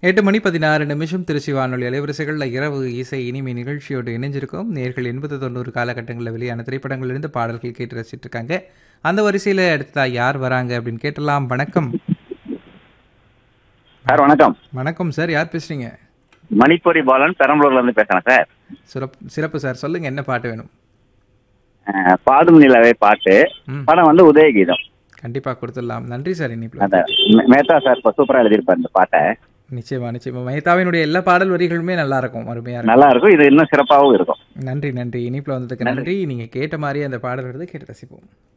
எட்டு மணி பதினாறு நிமிஷம் திருச்சி வானொலி அலைவரிசைகளில் இரவு இசை இனிமை நிகழ்ச்சியோடு இணைஞ்சிருக்கோம் நேர்கள் எண்பது தொண்ணூறு காலகட்டங்களில் வெளியான திரைப்படங்களிலிருந்து பாடல்கள் கேட்டு ரசிச்சிட்டு இருக்காங்க அந்த வரிசையில் அடுத்ததா யார் வராங்க அப்படின்னு கேட்டலாம் வணக்கம் சார் வணக்கம் வணக்கம் சார் யார் பேசுறீங்க மணிப்பூரி பாலன் பெரம்பலூர்ல இருந்து பேசுறேன் சார் சிறப்பு சிறப்பு சார் சொல்லுங்க என்ன பாட்டு வேணும் அஹ், பாடும் நிலவே பாட்டு ம் படம் வந்து உதயகீதம் கண்டிப்பா கொடுத்துடலாம் நன்றி சார் இனிப்பில் அந்த மே- மேத்தா சார் இப்ப சூப்பரா எழுதியிருப்பார் இந்த பாட்டை நிச்சயமா நிச்சயமா மஹிதாவினுடைய எல்லா பாடல் வரிகளுமே நல்லா இருக்கும் அருமையா இருக்கும் நல்லா இருக்கும் இது இன்னும் சிறப்பாகவும் இருக்கும் நன்றி நன்றி இனிப்பில் வந்ததுக்கு நன்றி நீங்க கேட்ட மாதிரியே அந்த பாடல் வருது கேட்டு ரசிப்போம்